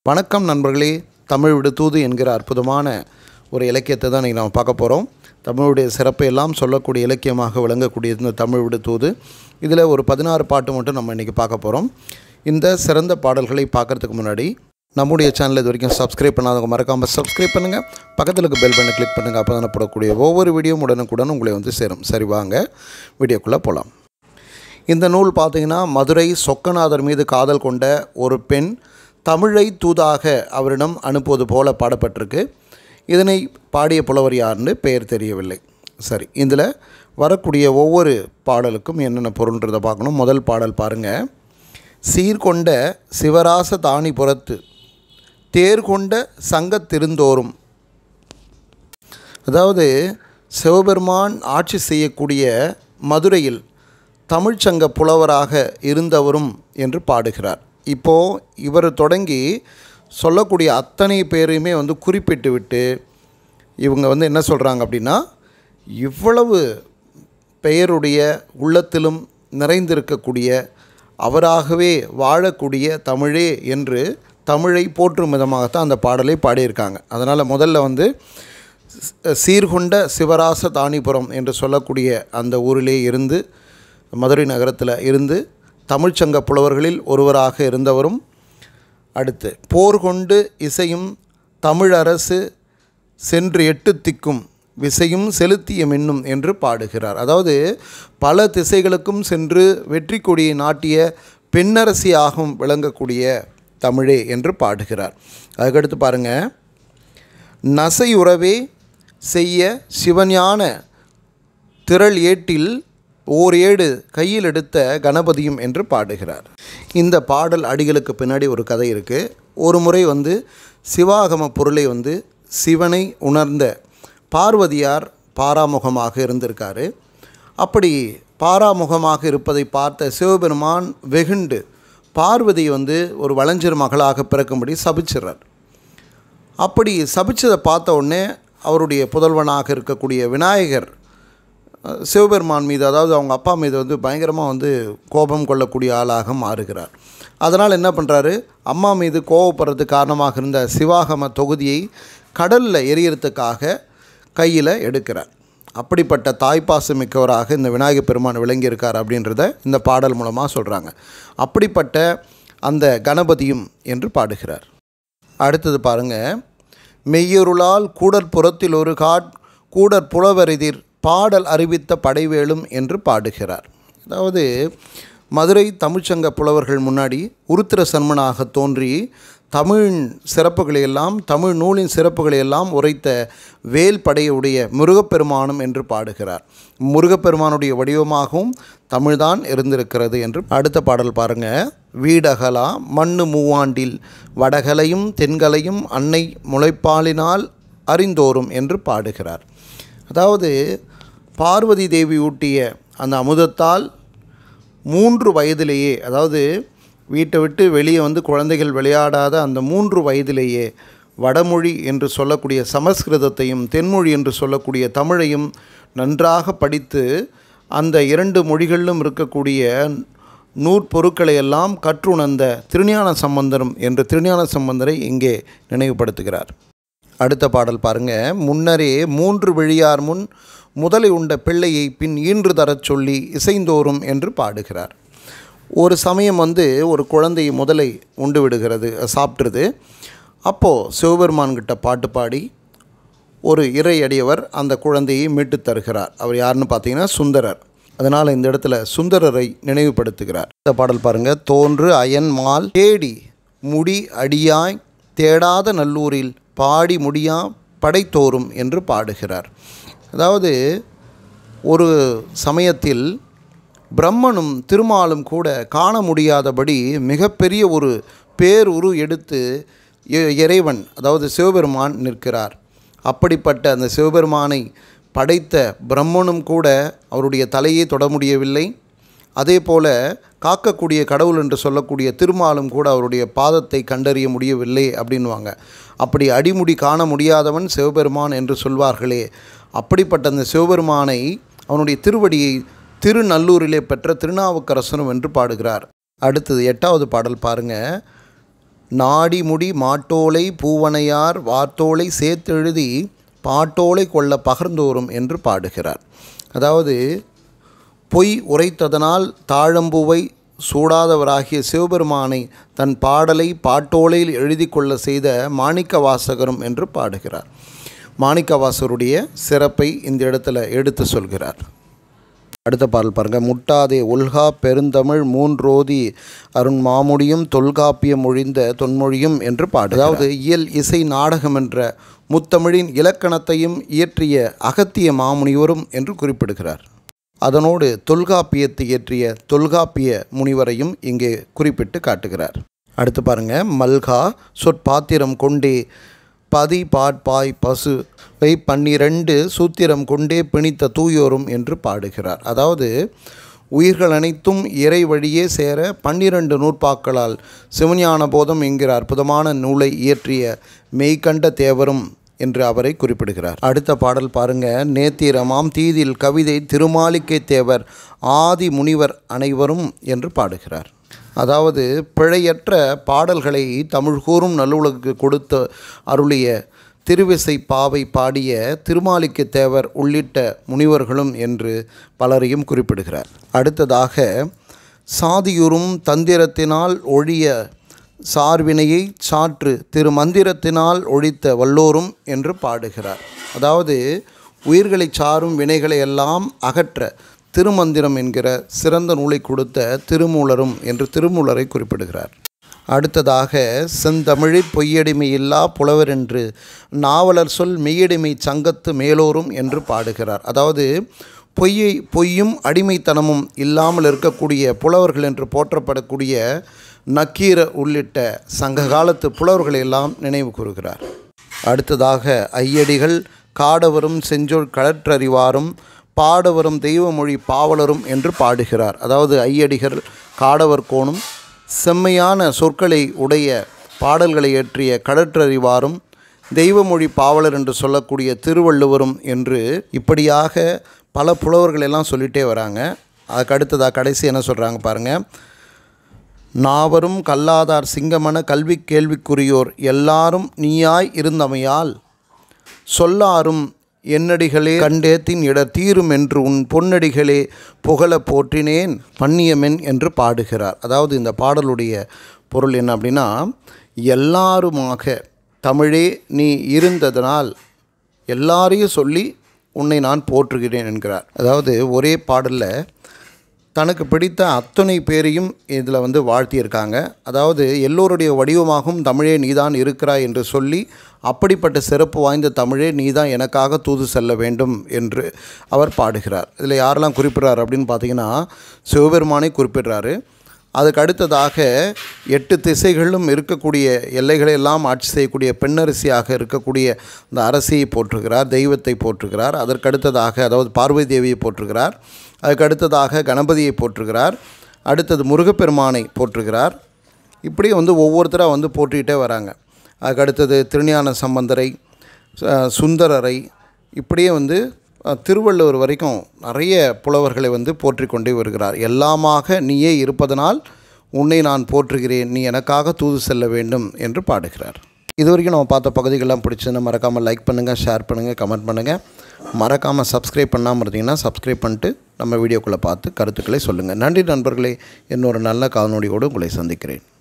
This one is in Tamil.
வணக்கம் நண்பர்களே தமிழ் விடுதூது என்கிற அற்புதமான ஒரு இலக்கியத்தை தான் இன்றைக்கி நம்ம பார்க்க போகிறோம் தமிழுடைய சிறப்பை எல்லாம் சொல்லக்கூடிய இலக்கியமாக விளங்கக்கூடிய இந்த தமிழ் விடுதூது இதில் ஒரு பதினாறு பாட்டு மட்டும் நம்ம இன்றைக்கி பார்க்க போகிறோம் இந்த சிறந்த பாடல்களை பார்க்குறதுக்கு முன்னாடி நம்முடைய சேனல் இது வரைக்கும் சப்ஸ்கிரைப் பண்ணாதவங்க மறக்காமல் சப்ஸ்கிரைப் பண்ணுங்கள் பக்கத்தில் இருக்க பெல் பண்ணை கிளிக் பண்ணுங்கள் அப்போ தானே போடக்கூடிய ஒவ்வொரு வீடியோவும் உடனுக்குடன் உங்களை வந்து சேரும் சரி வாங்க வீடியோக்குள்ளே போகலாம் இந்த நூல் பார்த்தீங்கன்னா மதுரை சொக்கநாதர் மீது காதல் கொண்ட ஒரு பெண் தமிழை தூதாக அவரிடம் அனுப்புவது போல பாடப்பட்டிருக்கு இதனை பாடிய புலவர் யாருன்னு பெயர் தெரியவில்லை சரி இதில் வரக்கூடிய ஒவ்வொரு பாடலுக்கும் என்னென்ன பொருள்ன்றதை பார்க்கணும் முதல் பாடல் பாருங்கள் சீர்கொண்ட சிவராச தானிபுரத்து தேர் கொண்ட சங்கத்திருந்தோறும் அதாவது சிவபெருமான் ஆட்சி செய்யக்கூடிய மதுரையில் தமிழ்ச்சங்க புலவராக இருந்தவரும் என்று பாடுகிறார் இப்போது இவர் தொடங்கி சொல்லக்கூடிய அத்தனை பேரையுமே வந்து குறிப்பிட்டு விட்டு இவங்க வந்து என்ன சொல்கிறாங்க அப்படின்னா இவ்வளவு பெயருடைய உள்ளத்திலும் நிறைந்திருக்கக்கூடிய அவராகவே வாழக்கூடிய தமிழே என்று தமிழை போற்றும் விதமாகத்தான் அந்த பாடலை பாடியிருக்காங்க அதனால் முதல்ல வந்து சீர்கொண்ட சிவராச தானிபுரம் என்று சொல்லக்கூடிய அந்த ஊரிலே இருந்து மதுரை நகரத்தில் இருந்து தமிழ்ச்சங்க புலவர்களில் ஒருவராக இருந்தவரும் அடுத்து போர் கொண்டு இசையும் தமிழரசு சென்று எட்டு திக்கும் விசையும் செலுத்திய மின்னும் என்று பாடுகிறார் அதாவது பல திசைகளுக்கும் சென்று வெற்றி கொடியை நாட்டிய பெண்ணரசியாகவும் விளங்கக்கூடிய தமிழே என்று பாடுகிறார் அதுக்கடுத்து பாருங்கள் நசையுறவே செய்ய சிவஞான திரள் ஏட்டில் ஓர் ஏடு கையில் எடுத்த கணபதியும் என்று பாடுகிறார் இந்த பாடல் அடிகளுக்கு பின்னாடி ஒரு கதை இருக்குது ஒரு முறை வந்து சிவாகம பொருளை வந்து சிவனை உணர்ந்த பார்வதியார் பாராமுகமாக இருந்திருக்காரு அப்படி பாராமுகமாக இருப்பதை பார்த்த சிவபெருமான் வெகுண்டு பார்வதி வந்து ஒரு வளைஞ்சர் மகளாக பிறக்கும்படி சபிச்சிடுறார் அப்படி சபிச்சதை பார்த்த உடனே அவருடைய புதல்வனாக இருக்கக்கூடிய விநாயகர் சிவபெருமான் மீது அதாவது அவங்க அப்பா மீது வந்து பயங்கரமாக வந்து கோபம் கொள்ளக்கூடிய ஆளாக மாறுகிறார் அதனால் என்ன பண்ணுறாரு அம்மா மீது கோபப்படுறதுக்கு காரணமாக இருந்த சிவாகம தொகுதியை கடலில் எரியறதுக்காக கையில் எடுக்கிறார் அப்படிப்பட்ட தாய்ப்பாசம் மிக்கவராக இந்த விநாயகர் பெருமான் விளங்கியிருக்கார் அப்படின்றத இந்த பாடல் மூலமாக சொல்கிறாங்க அப்படிப்பட்ட அந்த கணபதியும் என்று பாடுகிறார் அடுத்தது பாருங்கள் மெய்யொருளால் கூடற்புறத்தில் ஒரு காட் கூடற் புலவரிதிர் பாடல் அறிவித்த படைவேலும் என்று பாடுகிறார் அதாவது மதுரை தமிழ்ச்சங்க புலவர்கள் முன்னாடி உருத்திர சன்மனாக தோன்றி தமிழ் சிறப்புகளை எல்லாம் தமிழ் நூலின் சிறப்புகளை எல்லாம் உரைத்த வேல் படையுடைய முருகப்பெருமானும் என்று பாடுகிறார் முருகப்பெருமானுடைய வடிவமாகவும் தமிழ்தான் இருந்திருக்கிறது என்று அடுத்த பாடல் பாருங்க வீடகலா மண்ணு மூவாண்டில் வடகலையும் தென்கலையும் அன்னை முளைப்பாலினால் அறிந்தோறும் என்று பாடுகிறார் அதாவது பார்வதி தேவி ஊட்டிய அந்த அமுதத்தால் மூன்று வயதிலேயே அதாவது வீட்டை விட்டு வெளியே வந்து குழந்தைகள் விளையாடாத அந்த மூன்று வயதிலேயே வடமொழி என்று சொல்லக்கூடிய சமஸ்கிருதத்தையும் தென்மொழி என்று சொல்லக்கூடிய தமிழையும் நன்றாக படித்து அந்த இரண்டு மொழிகளிலும் இருக்கக்கூடிய நூற்பொருட்களை எல்லாம் கற்றுணர்ந்த திருஞான சம்பந்தரும் என்று திருஞான சம்பந்தரை இங்கே நினைவுபடுத்துகிறார் அடுத்த பாடல் பாருங்க முன்னரே மூன்று விழியார் முன் முதலை உண்ட பிள்ளையை பின் ஈன்று தரச் சொல்லி இசைந்தோறும் என்று பாடுகிறார் ஒரு சமயம் வந்து ஒரு குழந்தை முதலை உண்டு விடுகிறது சாப்பிட்ருது அப்போது சிவபெருமான்கிட்ட பாட்டு பாடி ஒரு இறையடியவர் அந்த குழந்தையை மீட்டு தருகிறார் அவர் யாருன்னு பார்த்தீங்கன்னா சுந்தரர் அதனால் இந்த இடத்துல சுந்தரரை நினைவுபடுத்துகிறார் இந்த பாடல் பாருங்கள் தோன்று அயன் மால் தேடி முடி அடியாய் தேடாத நல்லூரில் பாடி முடியா படைத்தோறும் என்று பாடுகிறார் அதாவது ஒரு சமயத்தில் பிரம்மனும் திருமாலும் கூட காண முடியாதபடி மிகப்பெரிய ஒரு பேருரு எடுத்து இ- இறைவன் அதாவது சிவபெருமான் நிற்கிறார் அப்படிப்பட்ட அந்த சிவபெருமானை படைத்த பிரம்மனும் கூட அவருடைய தலையை தொட முடியவில்லை அதே போல காக்கக்கூடிய கடவுள் என்று சொல்லக்கூடிய திருமாலும் கூட அவருடைய பாதத்தை கண்டறிய முடியவில்லை அப்படின்வாங்க அப்படி அடிமுடி காண முடியாதவன் சிவபெருமான் என்று சொல்வார்களே அப்படிப்பட்ட அந்த சிவபெருமானை அவனுடைய திருவடியை திருநல்லூரிலே பெற்ற திருநாவுக்கரசனும் என்று பாடுகிறார் அடுத்தது எட்டாவது பாடல் பாருங்க நாடி முடி மாட்டோலை பூவனையார் வார்த்தோலை சேர்த்தெழுதி பாட்டோலை கொள்ள பகர்ந்தோறும் என்று பாடுகிறார் அதாவது பொய் உரைத்ததனால் தாழம்பூவை சூடாதவராகிய சிவபெருமானை தன் பாடலை பாட்டோலையில் எழுதி கொள்ள செய்த மாணிக்க வாசகரும் என்று பாடுகிறார் மாணிக்கவாசருடைய சிறப்பை இந்த இடத்துல எடுத்து சொல்கிறார் அடுத்த பாடல் பாருங்க முட்டாதே உல்கா பெருந்தமிழ் மூன்றோதி அருண் மாமுடியும் தொல்காப்பியம் மொழிந்த தொன்மொழியும் என்று பாடு அதாவது இயல் இசை நாடகம் என்ற முத்தமிழின் இலக்கணத்தையும் இயற்றிய அகத்திய மாமுனிவரும் என்று குறிப்பிடுகிறார் அதனோடு தொல்காப்பியத்தை இயற்றிய தொல்காப்பிய முனிவரையும் இங்கே குறிப்பிட்டு காட்டுகிறார் அடுத்து பாருங்க மல்கா சொற்பாத்திரம் கொண்டே பதி பாட்பாய் பசு வை பன்னிரண்டு சூத்திரம் கொண்டே பிணித்த தூயோரும் என்று பாடுகிறார் அதாவது உயிர்கள் அனைத்தும் இறை வழியே சேர பன்னிரண்டு நூற்பாக்களால் சிவஞான போதம் என்கிற அற்புதமான நூலை இயற்றிய மெய்கண்ட தேவரும் என்று அவரை குறிப்பிடுகிறார் அடுத்த பாடல் பாருங்க நேத்திரமாம் தீதில் கவிதை திருமாலிக்கை தேவர் ஆதி முனிவர் அனைவரும் என்று பாடுகிறார் அதாவது பிழையற்ற பாடல்களை தமிழ் கூறும் நல்லுலகுக்கு கொடுத்து அருளிய திருவிசை பாவை பாடிய திருமாலிக்க தேவர் உள்ளிட்ட முனிவர்களும் என்று பலரையும் குறிப்பிடுகிறார் அடுத்ததாக சாதியுறும் தந்திரத்தினால் ஒழிய சார்வினையை சாற்று திரு மந்திரத்தினால் ஒழித்த வல்லோரும் என்று பாடுகிறார் அதாவது உயிர்களை சாரும் வினைகளை எல்லாம் அகற்ற திருமந்திரம் என்கிற சிறந்த நூலை கொடுத்த திருமூலரும் என்று திருமூலரை குறிப்பிடுகிறார் அடுத்ததாக செந்தமிழில் பொய்யடிமை இல்லா புலவர் என்று நாவலர் சொல் மெய்யடிமை சங்கத்து மேலோரும் என்று பாடுகிறார் அதாவது பொய்யை பொய்யும் அடிமைத்தனமும் இல்லாமல் இருக்கக்கூடிய புலவர்கள் என்று போற்றப்படக்கூடிய நக்கீர உள்ளிட்ட சங்க காலத்து புலவர்களை எல்லாம் நினைவு கூறுகிறார் அடுத்ததாக ஐயடிகள் காடவரும் செஞ்சொல் களற்றறிவாரும் பாடவரும் தெய்வமொழி பாவலரும் என்று பாடுகிறார் அதாவது ஐயடிகள் காடவர் கோணும் செம்மையான சொற்களை உடைய பாடல்களை இயற்றிய கடற்றறிவாரும் தெய்வமொழி பாவலர் என்று சொல்லக்கூடிய திருவள்ளுவரும் என்று இப்படியாக பல புலவர்கள் எல்லாம் சொல்லிகிட்டே வராங்க அதுக்கு அடுத்ததாக கடைசி என்ன சொல்கிறாங்க பாருங்கள் நாவரும் கல்லாதார் சிங்கமன கல்வி கேள்விக்குரியோர் எல்லாரும் நீயாய் இருந்தமையால் சொல்லாரும் என்னடிகளே கண்டேத்தின் இடர் தீரும் என்று உன் பொன்னடிகளே புகழ போற்றினேன் பண்ணியமென் என்று பாடுகிறார் அதாவது இந்த பாடலுடைய பொருள் என்ன அப்படின்னா எல்லாருமாக தமிழே நீ இருந்ததனால் எல்லாரையும் சொல்லி உன்னை நான் போற்றுகிறேன் என்கிறார் அதாவது ஒரே பாடலில் தனக்கு பிடித்த அத்தனை பேரையும் இதில் வந்து வாழ்த்தியிருக்காங்க அதாவது எல்லோருடைய வடிவமாகவும் தமிழே நீதான் இருக்கிறாய் என்று சொல்லி அப்படிப்பட்ட சிறப்பு வாய்ந்த தமிழே நீதான் எனக்காக தூது செல்ல வேண்டும் என்று அவர் பாடுகிறார் இதில் யாரெல்லாம் குறிப்பிட்றாரு அப்படின்னு பார்த்தீங்கன்னா சிவபெருமானை குறிப்பிடுறாரு அதுக்கு அடுத்ததாக எட்டு திசைகளிலும் இருக்கக்கூடிய எல்லைகளை எல்லாம் ஆட்சி செய்யக்கூடிய பெண்ணரசியாக இருக்கக்கூடிய இந்த அரசியை போற்றுகிறார் தெய்வத்தை போற்றுகிறார் அதற்கு அடுத்ததாக அதாவது பார்வதி தேவியை போற்றுகிறார் அதுக்கு அடுத்ததாக கணபதியை போற்றுகிறார் அடுத்தது முருகப்பெருமானை போற்றுகிறார் இப்படி வந்து ஒவ்வொருத்தராக வந்து போற்றிக்கிட்டே வராங்க அதுக்கு அடுத்தது திருஞான சம்பந்தரை ச- சுந்தரரை இப்படியே வந்து அஹ், திருவள்ளுவர் வரைக்கும் நிறைய புலவர்களை வந்து போற்றிக் கொண்டே வருகிறார் எல்லாமாக நீயே இருப்பதனால் உன்னை நான் போற்றுகிறேன் நீ எனக்காக தூது செல்ல வேண்டும் என்று பாடுகிறார் இது வரைக்கும் நம்ம பார்த்த பகுதிகள்லாம் பிடிச்சதுன்னா மறக்காமல் லைக் பண்ணுங்கள் ஷேர் பண்ணுங்கள் கமெண்ட் பண்ணுங்கள் மறக்காமல் சப்ஸ்கிரைப் பண்ணாமல் இருந்தீங்கன்னா சப்ஸ்கிரைப் பண்ணிட்டு நம்ம வீடியோக்குள்ளே பார்த்து கருத்துக்களை சொல்லுங்கள் நன்றி நண்பர்களே இன்னொரு நல்ல காணொளியோடு உங்களை சந்திக்கிறேன்